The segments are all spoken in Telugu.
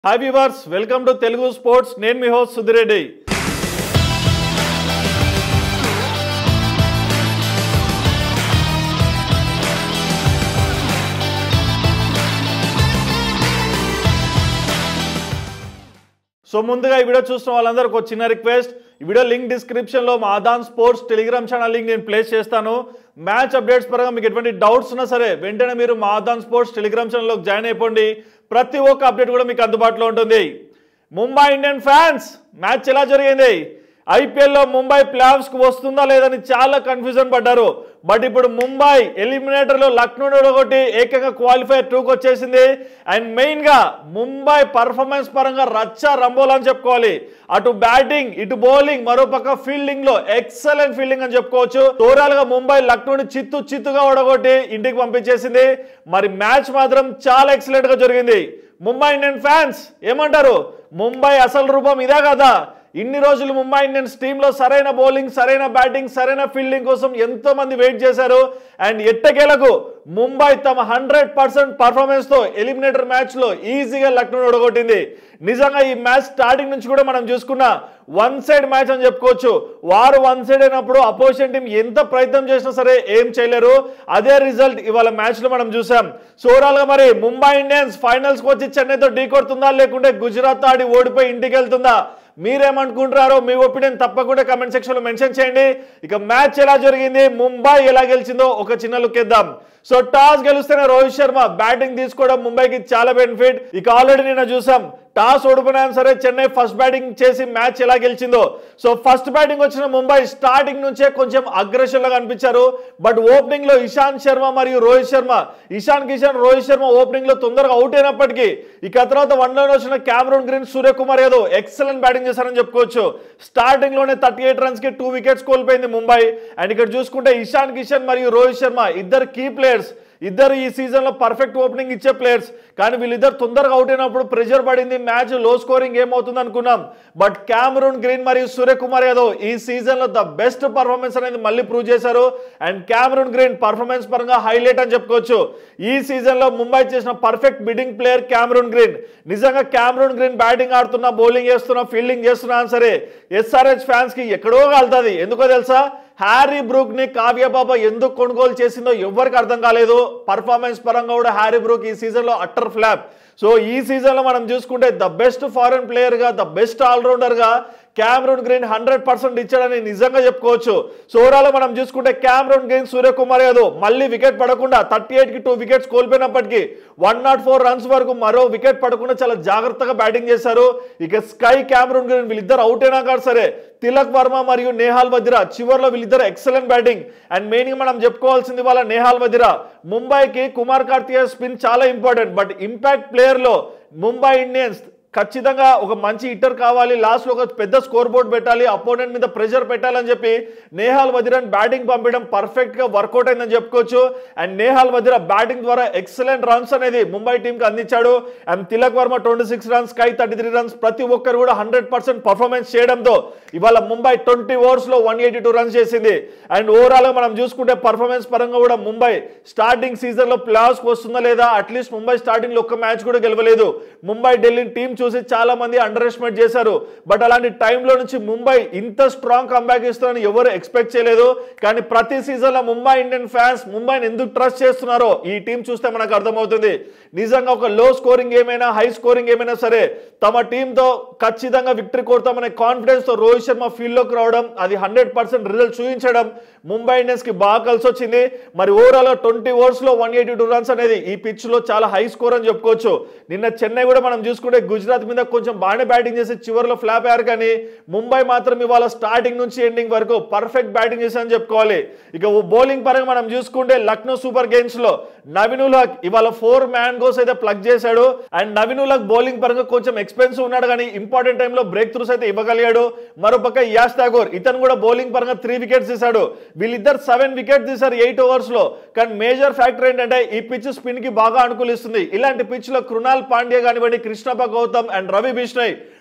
hi viewers welcome to Telugu sports నేను మీ హోస్ట్ సుధిరెడ్డి సో ముందుగా ఈ వీడియో చూస్తున్న వాళ్ళందరికీ ఒక చిన్న రిక్వెస్ట్ ఈ వీడియో లింక్ డిస్క్రిప్షన్ లో మా Aadhan sports Telegram channel link నేను ప్లేస్ చేస్తాను మ్యాచ్ అప్డేట్స్ పరంగా మీకు ఎటువంటి డౌట్స్ ఉన్నా సరే వెంటనే మీరు మా ఆదాన్ స్పోర్ట్స్ టెలిగ్రామ్ ఛానల్లో జాయిన్ అయిపోండి ప్రతి ఒక్క అప్డేట్ కూడా మీకు అందుబాటులో ఉంటుంది ముంబై ఇండియన్ ఫ్యాన్స్ మ్యాచ్ ఎలా జరిగింది ఐపీఎల్లో ముంబై ప్లేఆఫ్స్ కు వస్తుందా లేదని చాలా కన్ఫ్యూజన్ పడ్డారు బట్ ఇప్పుడు ముంబై ఎలిమినేటర్ లో లక్నో ఒకటి ఏకంగా క్వాలిఫైర్ టూకి వచ్చేసింది అండ్ మెయిన్ గా ముంబై పర్ఫార్మెన్స్ పరంగా రచ్చ రంబోల్ అని చెప్పుకోవాలి అటు బ్యాటింగ్ ఇటు బౌలింగ్ మరోపక్క ఫీల్డింగ్ లో ఎక్సలెంట్ ఫీల్డింగ్ అని చెప్పుకోవచ్చు టోటల్ గా ముంబై లక్నోని చిత్తు చిత్తుగా ఓడగొట్టి ఇంటికి పంపించేసింది మరి మ్యాచ్ మాత్రం చాలా ఎక్సలెంట్ గా జరిగింది ముంబై ఇండియన్ ఫ్యాన్స్ ఏమంటారు ముంబై అసలు రూపం ఇదే కదా ఇన్ని రోజులు ముంబై ఇండియన్స్ టీంలో సరైన బౌలింగ్ సరైన బ్యాటింగ్ సరైన ఫీల్డింగ్ కోసం ఎంతో మంది వెయిట్ చేశారు అండ్ ఎట్టకేలకు ముంబై తమ హండ్రెడ్ పర్సెంట్ పర్ఫార్మెన్స్ తో ఎలిమినేటర్ మ్యాచ్ లో ఈజీగా లక్నో ఓడగొట్టింది నిజంగా ఈ మ్యాచ్ స్టార్టింగ్ నుంచి కూడా మనం చూసుకున్న వన్ సైడ్ మ్యాచ్ అని చెప్పుకోవచ్చు వారు వన్ సైడ్ అయినప్పుడు అపోజిషన్ టీం ఎంత ప్రయత్నం చేసినా సరే ఏం చేయలేరు అదే రిజల్ట్ ఇవాళ మ్యాచ్ లో మనం చూసాం సో ఓవరాల్ గా మరి ముంబై ఇండియన్స్ ఫైనల్స్ కి వచ్చి చెన్నైతో ఢీ కొడుతుందా లేకుంటే గుజరాత్ ఆడి ఓడిపోయి ఇంటికి వెళ్తుందా మీరేమనుకుంటున్నారో మీ ఒపీనియన్ తప్పకుండా కమెంట్ సెక్షన్ లో మెన్షన్ చేయండి ఇక మ్యాచ్ ఎలా జరిగింది ముంబై ఎలా గెలిచిందో ఒక చిన్న లుక్ ఇద్దాం సో టాస్ గెలుస్తేనే రోహిత్ శర్మ బ్యాటింగ్ తీసుకోవడం ముంబైకి చాలా బెనిఫిట్ ఇక ఆల్రెడీ నిన్న చూసాం టాస్ ఓడిపోయినా సరే చెన్నై ఫస్ట్ బ్యాటింగ్ చేసి మ్యాచ్ ఎలా గెలిచిందో సో ఫస్ట్ బ్యాటింగ్ వచ్చిన ముంబై స్టార్టింగ్ నుంచే కొంచెం అగ్రెషన్ లాగా అనిపించారు బట్ ఓపెనింగ్ లో ఇషాంత్ శర్మ మరియు రోహిత్ శర్మ ఇషాన్ కిషన్ రోహిత్ శర్మ ఓపెనింగ్ లో తొందరగా అవుట్ అయినప్పటికీ ఇక తర్వాత వన్ లో వచ్చిన Cameron Green Suryakumar Yadav excellent batting చేశారని చెప్పుకోవచ్చు స్టార్టింగ్ లోనే థర్టీ ఎయిట్ రన్స్ కి టూ వికెట్స్ కోల్పోయింది ముంబై అండ్ ఇక్కడ చూసుకుంటే ఇషాన్ కిషన్ మరియు రోహిత్ శర్మ ఇద్దరు కీ ప్లేయర్స్ ఇద్దరు ఈ సీజన్ లో పర్ఫెక్ట్ ఓపెనింగ్ ఇచ్చే ప్లేయర్స్ కానీ వీళ్ళిద్దరు తొందరగా అవుట్ అయినప్పుడు ప్రెషర్ పడింది మ్యాచ్ లో స్కోరింగ్ ఏమవుతుంది అనుకున్నాం బట్ క్యామరూన్ గ్రీన్ మరియు సూర్యకుమార్ యాదవ్ ఈ సీజన్ లో ద బెస్ట్ పర్ఫార్మెన్స్ అనేది మళ్ళీ ప్రూవ్ చేశారు అండ్ క్యామరూన్ గ్రీన్ పర్ఫార్మెన్స్ పరంగా హైలైట్ అని చెప్పుకోవచ్చు ఈ సీజన్ లో ముంబై చేసిన perfect bidding player Cameron Green నిజంగా క్యామరూన్ గ్రీన్ బ్యాటింగ్ ఆడుతున్నా బౌలింగ్ చేస్తున్నా ఫీల్డింగ్ చేస్తున్నా అని సరే ఎస్ఆర్హెచ్ ఫ్యాన్స్ కి ఎక్కడో కలుతుంది ఎందుకో తెలుసా హ్యారీ బ్రూక్ ని కావ్య బాబా ఎందుకు కొనుగోలు చేసిందో ఎవరికి అర్థం కాలేదు పర్ఫార్మెన్స్ పరంగా కూడా హ్యారీ బ్రూక్ ఈ సీజన్ లో అట్టర్ ఫ్లాప్ సో ఈ సీజన్ లో మనం చూసుకుంటే ద బెస్ట్ ఫారెన్ ప్లేయర్ గా ద బెస్ట్ ఆల్రౌండర్ గా క్యామరూన్ గ్రీన్ హండ్రెడ్ పర్సెంట్ ఇచ్చాడని నిజంగా చెప్పుకోవచ్చు సో ఓవరాల్ మనం చూసుకుంటే క్యామరూన్ గ్రీన్ సూర్యకుమార్ యాదవ్ మళ్ళీ వికెట్ పడకుండా థర్టీ ఎయిట్ కి టూ వికెట్స్ కోల్పోయినప్పటికీ వన్ నాట్ ఫోర్ రన్స్ వరకు మరో వికెట్ పడకుండా చాలా జాగ్రత్తగా బ్యాటింగ్ చేశారు ఇక స్కై క్యామరూన్ గ్రీన్ వీళ్ళిద్దరు అవుట్ అయినా కాదు సరే తిలక్ వర్మ మరియు నేహాల్ వదిరా చివరిలో వీళ్ళిద్దరు ఎక్సలెంట్ బ్యాటింగ్ అండ్ మెయిన్ మనం చెప్పుకోవాల్సింది వాళ్ళ నేహాల్ వదిరా ముంబైకి కుమార్ కార్తికేయ స్పిన్ చాలా ఇంపార్టెంట్ బట్ ఇంపాక్ట్ ప్లేయర్ లో ముంబై ఇండియన్స్ ఖచ్చితంగా ఒక మంచి హిట్టర్ కావాలి లాస్ట్ లో ఒక పెద్ద స్కోర్ బోర్డ్ పెట్టాలి అపోనెంట్ మీద ప్రెషర్ పెట్టాలని చెప్పి నేహాల్ వదిరాన్ బ్యాటింగ్ పంపించడం పర్ఫెక్ట్ గా వర్కౌట్ అయిందని చెప్పుకోవచ్చు అండ్ నేహాల్ వదిరా బ్యాటింగ్ ద్వారా ఎక్సలెంట్ రన్స్ అనేది ముంబై టీం కి అందించాడు and Tilak Varma twenty six runs కై థర్టీ త్రీ రన్స్ ప్రతి ఒక్కరు కూడా హండ్రెడ్ పర్సెంట్ పర్ఫార్మెన్స్ చేయడంతో ఇవాళ ముంబై ట్వంటీ ఓవర్స్ లో వన్ ఎయిటీ టూ రన్స్ చేసింది అండ్ ఓవరాల్ గా మనం చూసుకుంటే పర్ఫార్మెన్స్ పరంగా కూడా ముంబై స్టార్టింగ్ సీజన్ లో ప్లేఆఫ్స్ వస్తుందా లేదా అట్లీస్ట్ ముంబై స్టార్టింగ్ లో ఒక్క మ్యాచ్ కూడా గెలవలేదు ముంబై ఢిల్లీ టీం చూసి చాలా మంది అండర్ ఎస్టిమేట్ చేశారు బట్ అలాంటి టైంలో నుంచి ముంబై ఇంత స్ట్రాంగ్ కంబ్యాక్ ఇస్తారని ఎవరు ఎక్స్పెక్ట్ చేయలేదు కానీ ప్రతి సీజన్ లో ముంబై ఇండియన్ ఫ్యాన్స్ ముంబైని ఎందుకు ట్రస్ట్ చేస్తున్నారో ఈ టీం చూస్తే మనకు అర్థమవుతుంది నిజంగా ఒక లో స్కోరింగ్ ఏమైనా హై స్కోరింగ్ ఏమైనా సరే తమ టీంతో ఖచ్చితంగా విక్టరీ కొడతామనే కాన్ఫిడెన్స్ తో రోహిత్ శర్మ ఫీల్డ్ లోకి రావడం అది హండ్రెడ్ పర్సెంట్ రిజల్ట్ చూపించడం ముంబై ఇండియన్స్ కి బాగా కలిసి వచ్చింది మరి ఓవరాల్ గా ట్వంటీ ఓవర్స్ లో వన్ ఎయిటీ టూ రన్స్ అనేది ఈ పిచ్ లో చాలా హై స్కోర్ అని చెప్పుకోవచ్చు నిన్న చెన్నై కూడా మనం చూసుకుంటే గుజరాత్ మీద కొంచెం బాగానే బ్యాటింగ్ చేసి చివరిలో ఫ్లాప్ అయ్యారు కానీ ముంబై మాత్రం ఇవాళ స్టార్టింగ్ నుంచి ఎండింగ్ వరకు పర్ఫెక్ట్ బ్యాటింగ్ చేశారని చెప్పుకోవాలి ఇక బౌలింగ్ పరంగా మనం చూసుకుంటే లక్నో సూపర్ గేమ్స్ లో నవీనుల్ హక్ ఇవాళ ఫోర్ మ్యాన్ గోస్ అయితే ప్లగ్ చేశాడు అండ్ నవీనుల్ హక్ బౌలింగ్ పరంగా కొంచెం ఎక్స్పెన్సివ్ ఉన్నాడు కానీ ఇంపార్టెంట్ టైంలో బ్రేక్ త్రూస్ అయితే ఇవ్వగలిగాడు మరోపక్క యాష్ ఠాగూర్ ఇతను కూడా బౌలింగ్ పరంగా త్రీ వికెట్స్ తీశాడు వీళ్ళిద్దరు సెవెన్ వికెట్ తీశారు ఎయిట్ ఓవర్స్ లో కానీ మేజర్ ఫ్యాక్టర్ ఏంటంటే ఈ పిచ్ స్పిన్ కి బాగా అనుకూలిస్తుంది ఇలాంటి పిచ్ లో కృణాల్ పాండ్యా కానివ్వండి కృష్ణప్ప గౌతమ్ అండ్ రవి బిష్ణయ్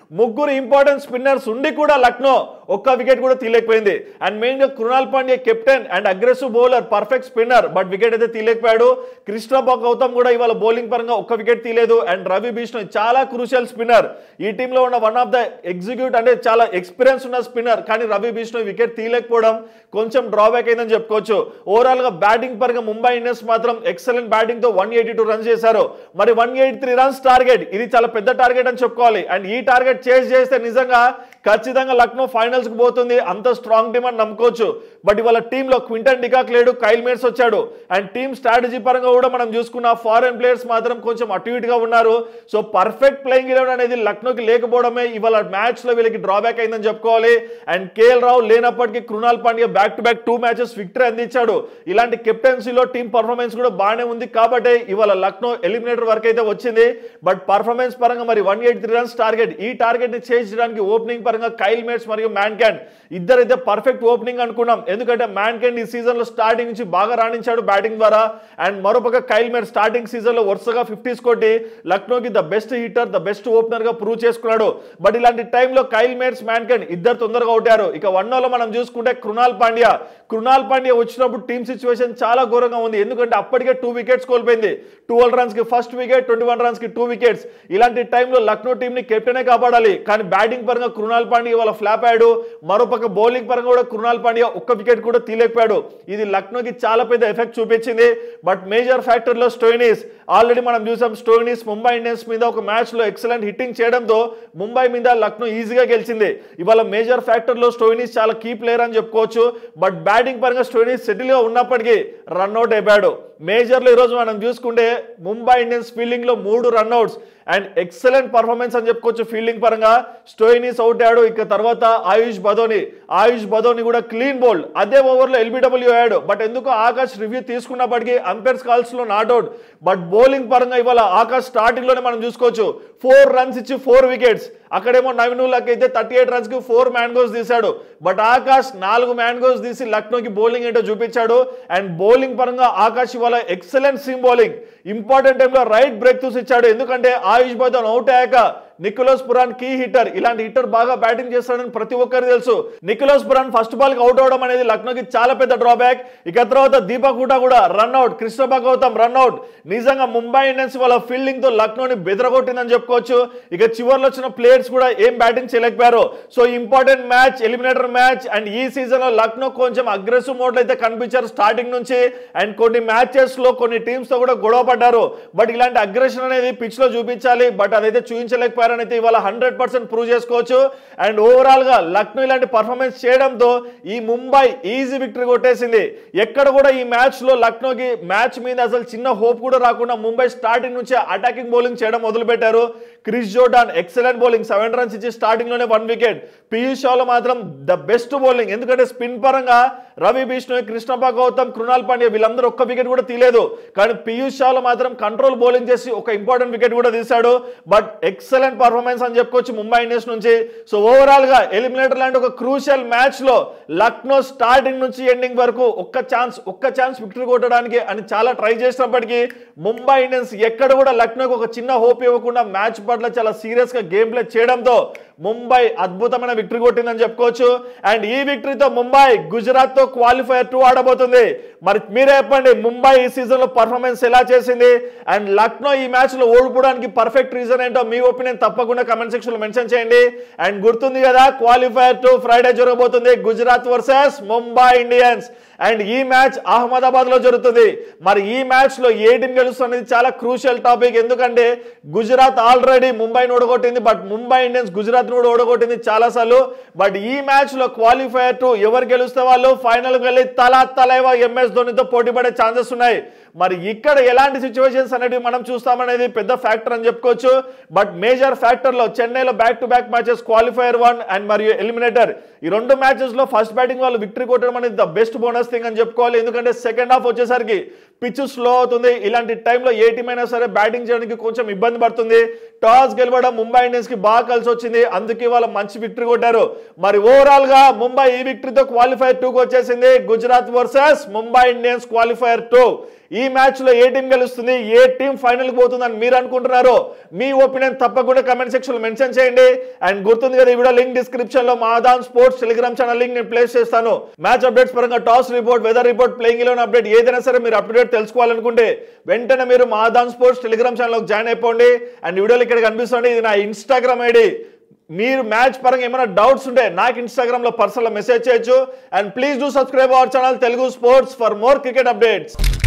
ముగ్గురు ఇంపార్టెంట్ స్పిన్నర్స్ ఉండి కూడా లక్నో ఒక్క వికెట్ కూడా తీయలేకపోయింది అండ్ మెయిన్ గా Krunal Pandya captain and aggressive bowler perfect spinner but wicket అయితే తీయలేకపోయాడు కృష్ణ గౌతమ్ కూడా ఇవాళ బౌలింగ్ పరంగా ఒక్క వికెట్ తీయలేదు అండ్ రవి బిష్ణు చాలా క్రూషియల్ స్పిన్నర్ ఈ టీంలో ఉన్న వన్ ఆఫ్ ద ఎగ్జిక్యూట్ అంటే చాలా ఎక్స్పీరియన్స్ ఉన్న స్పిన్నర్ కానీ రవి బిష్ణు వికెట్ తీయలేకపోవడం కొంచెం డ్రాబ్యాక్ అయిందని చెప్పుకోవచ్చు ఓవరాల్ గా బ్యాటింగ్ పరంగా ముంబై ఇండియన్స్ మాత్రం ఎక్సలెంట్ బ్యాటింగ్ తో వన్ ఎయిటీ టూ రన్స్ చేశారు మరి one eighty three runs target ఇది చాలా పెద్ద టార్గెట్ అని చెప్పుకోవాలి అండ్ ఈ టార్గెట్ చేసి చేస్తే నిజంగా ఖచ్చితంగా లక్నో ఫైనల్స్ కు పోతుంది అంత స్ట్రాంగ్ టీమ్ అని నమ్ముకోవచ్చు బట్ ఇవాళ టీంలో క్వింటన్ డికాక్ లేడు కైల్ మేట్స్ వచ్చాడు అండ్ టీమ్ స్ట్రాటజీ పరంగా కూడా మనం చూసుకున్న ఫారెన్ ప్లేయర్స్ మాత్రం కొంచెం అటు ఇటుగా ఉన్నారు సో పర్ఫెక్ట్ ప్లేయింగ్ ఎలెవెన్ అనేది లక్నోకి లేకపోవడమే ఇవాళ మ్యాచ్ లో వీళ్ళకి డ్రాబ్యాక్ అయిందని చెప్పుకోవాలి అండ్ కేఎల్ రావు లేనప్పటికీ Krunal Pandya back to back two matches victory అందించాడు ఇలాంటి కెప్టెన్సీలో టీమ్ పర్ఫార్మెన్స్ కూడా బాగానే ఉంది కాబట్టి ఇవాళ లక్నో ఎలిమినేటర్ వరకు అయితే వచ్చింది బట్ పర్ఫార్మెన్స్ పరంగా మరి one eighty three runs target ఈ టార్గెట్ ని చేయించడానికి ఓపెనింగ్ పరంగా కైల్ మేట్స్ మరియు మ్యాన్ క్యాండ్ ఇద్దరైతే పర్ఫెక్ట్ ఓపెనింగ్ అనుకున్నాం ఎందుకంటే మ్యాన్ క్యాండ్ ఈ సీజన్ లో స్టార్టింగ్ నుంచి బాగా రాణించాడు బ్యాటింగ్ ద్వారా అండ్ మరోపక్క కైల్ మేట్ స్టార్టింగ్ సీజన్ లో వరుసగా ఫిఫ్టీస్ కొట్టి లక్నోకి the best hitter the best opener గా ప్రూవ్ చేసుకున్నాడు బట్ ఇలాంటి టైంలో కైల్ మేట్స్ మ్యాన్ క్యాండ్ ఇద్దరు తొందరగా అవుతారు ఇక వన్ లో మనం చూసుకుంటే కృణాల్ పాండ్య కృణాల్ పాండ్య వచ్చినప్పుడు టీమ్ సిచ్యువేషన్ చాలా ఘోరంగా ఉంది ఎందుకంటే అప్పటికే టూ వికెట్స్ కోల్పోయింది ట్వెల్వ్ రన్స్ కి first wicket twenty one runs కి టూ వికెట్స్ ఇలాంటి టైంలో లక్నో టీం ని కెప్టెనే కాపాడాలి కానీ బ్యాటింగ్ పరంగా కృణాల్ పాండ్య ఇవాళ ఫ్లాప్ అయ్యాడు మరోపక్క బౌలింగ్ పరంగా కూడా కృణాల్ పాండ్య ఒక్క వికెట్ కూడా తీయలేకపోయాడు ఇది లక్నోకి చాలా పెద్ద ఎఫెక్ట్ చూపించింది బట్ మేజర్ ఫ్యాక్టర్ లో స్టోయినిస్ ఆల్రెడీ మనం చూసాం స్టోయినిస్ ముంబై ఇండియన్స్ మీద ఒక మ్యాచ్ లో ఎక్సలెంట్ హిట్టింగ్ చేయడంతో ముంబై మీద లక్నో ఈజీగా గెలిచింది ఇవాళ మేజర్ ఫ్యాక్టర్ లో స్టోయినిస్ చాలా కీ ప్లేయర్ అని చెప్పుకోవచ్చు బట్ బ్యాటింగ్ పరంగా స్టోయినిస్ సెటిల్ గా ఉన్నప్పటికీ రన్అట్ అయిపోయాడు మేజర్లో ఈరోజు మనం చూసుకుంటే ముంబై ఇండియన్స్ ఫీల్డింగ్ లో మూడు రన్అట్స్ అండ్ ఎక్సలెంట్ పర్ఫార్మెన్స్ అని చెప్పుకోవచ్చు ఫీల్డింగ్ పరంగా స్టోయినిస్ అవుట్ అయ్యాడు ఇక తర్వాత ఆయుష్ బదోని ఆయుష్ బదోని కూడా క్లీన్ బౌల్డ్ అదే ఓవర్లో ఎల్బిడబ్ల్యూ అయ్యాడు బట్ ఎందుకు ఆకాష్ రివ్యూ తీసుకున్నప్పటికీ అంపైర్స్ కాల్స్ లో నాట్ అవుట్ బట్ బౌలింగ్ పరంగా ఇవాళ ఆకాష్ స్టార్టింగ్ లోనే మనం చూసుకోవచ్చు ఫోర్ రన్స్ ఇచ్చి ఫోర్ వికెట్స్ అక్కడేమో నవీనుల్లాకి అయితే థర్టీ ఎయిట్ రన్స్ కి ఫోర్ మ్యాన్గోస్ తీశాడు బట్ ఆకాష్ నాలుగు మ్యాన్గోస్ తీసి లక్నోకి బౌలింగ్ ఏంటో చూపించాడు అండ్ బౌలింగ్ పరంగా ఆకాష్ ఇవాళ ఎక్సలెంట్ సీమ్ బౌలింగ్ ఇంపార్టెంట్ టైంలో రైట్ బ్రేక్ థూస్ ఇచ్చాడు ఎందుకంటే ఆయుష్ బోధన్ అవుట్ అయ్యాక నికోలస్ పురాన్ కీ హిట్టర్ ఇలాంటి హిట్టర్ బాగా బ్యాటింగ్ చేస్తాడని ప్రతి ఒక్కరికి తెలుసు నికోలస్ పురాన్ ఫస్ట్ బాల్ కి అవుట్ అవడం అనేది లక్నోకి చాలా పెద్ద డ్రాబ్యాక్ ఇక తర్వాత దీపక్ హూటా కూడా run out Krishna Gowtham run out నిజంగా ముంబై ఇండియన్స్ వాళ్ళ ఫీల్డింగ్ తో లక్నోని బెదరగొట్టిందని చెప్పుకోవచ్చు ఇక చివర్లో వచ్చిన ప్లేయర్స్ కూడా ఏం బ్యాటింగ్ చేయలేకపోయారు so important match eliminator match and ఈ సీజన్ లో లక్నో కొంచెం అగ్రెసివ్ మోడ్ అయితే కనిపించారు స్టార్టింగ్ నుంచి అండ్ కొన్ని మ్యాచెస్ లో కొన్ని టీమ్స్ తో కూడా గొడవ పడ్డారు బట్ ఇలాంటి అగ్రెషన్ అనేది పిచ్ లో చూపించాలి బట్ అదైతే చూపించలేకపోయారని అయితే ఇవాళ హండ్రెడ్ పర్సెంట్ ప్రూవ్ చేసుకోవచ్చు అండ్ ఓవరాల్ గా లక్నో ఇలాంటి పర్ఫార్మెన్స్ చేయడంతో ఈ ముంబై ఈజీ విక్టరీ కొట్టేసింది ఎక్కడ కూడా ఈ మ్యాచ్ లో లక్నోకి మ్యాచ్ మీద అసలు చిన్న హోప్ కూడా రాకుండా ముంబై స్టార్టింగ్ నుంచే అటాకింగ్ బౌలింగ్ చేయడం మొదలు పెట్టారు Chris Jordan excellent bowling seven runs ఇచ్చి స్టార్టింగ్ లోనే వన్ వికెట్ పీయూష్ షాలో మాత్రం ద బెస్ట్ బౌలింగ్ ఎందుకంటే స్పిన్ పరంగా రవి బిష్ణు కృష్ణప్ప గౌతమ్ కృణాల్ పాండ్య వీళ్ళందరూ ఒక్క వికెట్ కూడా తీయలేదు కానీ పీయూష్ షాలో మాత్రం కంట్రోల్ బౌలింగ్ చేసి ఒక ఇంపార్టెంట్ వికెట్ కూడా తీశాడు బట్ ఎక్సలెంట్ పర్ఫార్మెన్స్ అని చెప్పుకోవచ్చు ముంబై ఇండియన్స్ నుంచి సో ఓవరాల్ గా ఎలిమినేటర్ లాంటి ఒక క్రూషియల్ మ్యాచ్ లో లక్నో స్టార్టింగ్ నుంచి ఎండింగ్ వరకు ఒక్క ఛాన్స్ ఒక్క ఛాన్స్ విక్టరీ కొట్టడానికి అని చాలా ట్రై చేసినప్పటికీ ముంబై ఇండియన్స్ ఎక్కడ కూడా లక్నోకి ఒక చిన్న హోప్ ఇవ్వకుండా మ్యాచ్ పట్ల చాలా సీరియస్ గా గేమ్ ప్లే చేయడంతో ముంబై అద్భుతమైన విక్టరీ కొట్టిందని చెప్పుకోవచ్చు అండ్ ఈ విక్టరీతో ముంబై గుజరాత్ తో క్వాలిఫైర్ టూ ఆడబోతుంది మరి మీరే చెప్పండి ముంబై ఈ సీజన్ లో పర్ఫార్మెన్స్ ఎలా చేసింది అండ్ లక్నో ఈ మ్యాచ్ లో ఓడిపోవడానికి పర్ఫెక్ట్ రీజన్ ఏంటో మీ ఒపీనియన్ తప్పకుండా కమెంట్ సెక్షన్ లో మెన్షన్ చేయండి అండ్ గుర్తుంది కదా క్వాలిఫైర్ టు ఫ్రైడే జరగబోతుంది Gujarat versus Mumbai Indians and ఈ మ్యాచ్ అహ్మదాబాద్ లో జరుగుతుంది మరి ఈ మ్యాచ్ లో ఏ టీం గెలుస్తుంది చాలా క్రూషియల్ టాపిక్ ఎందుకంటే గుజరాత్ ఆల్రెడీ ముంబైని ఓడగొట్టింది బట్ ముంబై ఇండియన్స్ గుజరాత్ కూడా ఓడగొట్టింది చాలా సార్లు బట్ ఈ మ్యాచ్ లో క్వాలిఫైర్ టు ఎవరు గెలుస్తే వాళ్ళు ఫైనల్ వెళ్ళి తలా తలైవ ఎంఎస్ ధోనితో పోటీ పడే ఛాన్సెస్ ఉన్నాయి మరి ఇక్కడ ఎలాంటి సిచ్యువేషన్స్ అనేవి మనం చూస్తామనేది పెద్ద ఫ్యాక్టర్ అని చెప్పుకోవచ్చు బట్ మేజర్ ఫ్యాక్టర్ లో చెన్నైలో back to back matches qualifier one and మరియు ఎలిమినేటర్ ఈ రెండు మ్యాచెస్ లో ఫస్ట్ బ్యాటింగ్ వాళ్ళు విక్టరీ కొట్టడం అనేది ద బెస్ట్ బోనస్ థింగ్ అని చెప్పుకోవాలి ఎందుకంటే సెకండ్ హాఫ్ వచ్చేసరికి పిచ్ స్లో అవుతుంది ఇలాంటి టైంలో ఏ టీం అయినా సరే బ్యాటింగ్ చేయడానికి కొంచెం ఇబ్బంది పడుతుంది టాస్ గెలవడం ముంబై ఇండియన్స్ కి బాగా కలిసి వచ్చింది అందుకే వాళ్ళ మంచి విక్టరీ కొట్టారు మరి ఓవరాల్ గా ముంబై ఈ విక్టరీతో క్వాలిఫైర్ టూకి వచ్చేసింది Gujarat versus Mumbai Indians qualifier two ఈ మ్యాచ్ లో ఏ టీం గెలుస్తుంది ఏ టీం ఫైనల్ కి పోతుందని మీరు అనుకుంటున్నారు మీ ఒపీనియన్ తప్పకుండా కమెంట్ సెక్షన్ లో మెన్షన్ చేయండి అండ్ గుర్తుంది కదా ఈ వీడియో లింక్ డిస్క్రిప్షన్ లో మాదాన్ స్పోర్ట్స్ టెలిగ్రామ్ ఛానల్ లింక్ నేను ప్లేస్ చేస్తాను మ్యాచ్ అప్డేట్స్ పరంగా toss report weather report playing eleven update ఏదైనా సరే మీరు అప్డేట్ తెలుసుకోవాలనుకుంటే వెంటనే మీరు మాదాన్ స్పోర్ట్స్ టెలిగ్రామ్ ఛానల్ జాయిన్ అయిపోండి అండ్ వీడియోలో ఇక్కడ కనిపిస్తుంది ఇది నా ఇన్స్టాగ్రామ్ ఐడి మీరు మ్యాచ్ పరంగా ఏమైనా డౌట్స్ ఉంటే నాకు ఇన్స్టాగ్రామ్ లో పర్సనల్ మెసేజ్ చేయొచ్చు and please do subscribe our channel Telugu sports for more cricket updates